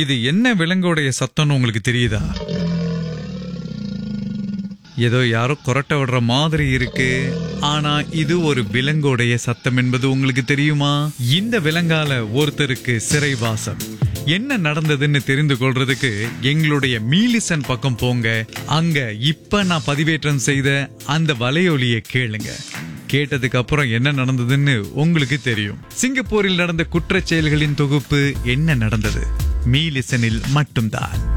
இது என்ன விலங்கோடைய சத்தம்னு உங்களுக்கு தெரியுதா ஏதோ யாரோ கொரட்டை விடுற மாதிரி இருக்கு ஆனா இது ஒரு விலங்கோடைய சத்தம் என்பது உங்களுக்கு தெரியுமா இந்த விலங்கால ஒருத்தருக்கு சிறைவாசம் என்ன நடந்ததுன்னு தெரிந்து கொள்றதுக்கு எங்களுடைய மீலிசன் பக்கம் போங்க அங்க இப்ப நான் பதிவேற்றம் செய்த அந்த வலையொலியை கேளுங்க கேட்டதுக்கு அப்புறம் என்ன நடந்ததுன்னு உங்களுக்கு தெரியும் சிங்கப்பூரில் நடந்த குற்றச் செயல்களின் தொகுப்பு என்ன நடந்தது மீலிசனில் மட்டும்தான்